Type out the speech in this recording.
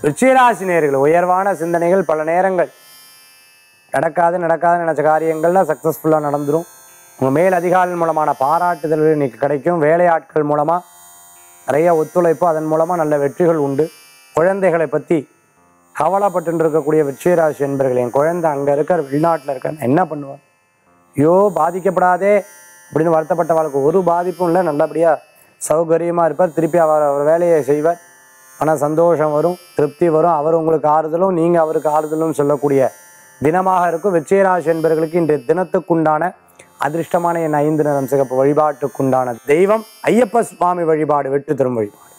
ரிச்சிராசி நேர்கள் உயர்வான சிந்தனைகள் பல நேரங்கள் நடக்காது நடக்காது நினச்ச காரியங்கள்லாம் சக்ஸஸ்ஃபுல்லாக நடந்துரும் உங்கள் மேல் அதிகாரிகள் மூலமான பாராட்டுதல்கள் இன்னைக்கு கிடைக்கும் வேலையாட்கள் மூலமாக நிறைய ஒத்துழைப்பு அதன் மூலமாக நல்ல வெற்றிகள் உண்டு குழந்தைகளை பற்றி கவலைப்பட்டு இருக்கக்கூடிய வெற்றிராசி என்பர்கள் என் குழந்தை அங்கே இருக்க வெளிநாட்டில் இருக்க என்ன பண்ணுவான் ஐயோ பாதிக்கப்படாதே அப்படின்னு வருத்தப்பட்ட வாழ்க்கை ஒரு பாதிப்பும் இல்லை நல்லபடியாக சௌகரியமாக இருப்பார் திருப்பி அவர் அவர் வேலையை செய்வார் ஆனால் சந்தோஷம் வரும் திருப்தி வரும் அவர் உங்களுக்கு ஆறுதலும் நீங்கள் அவருக்கு ஆறுதலும் சொல்லக்கூடிய தினமாக இருக்கும் வெற்றிராசி என்பவர்களுக்கு இன்றைய தினத்துக்குண்டான அதிர்ஷ்டமான என் ஐந்து நிறம் சிகப்பு வழிபாட்டுக்குண்டான தெய்வம் ஐயப்ப சுவாமி வழிபாடு வெற்றி தரும் வழிபாடு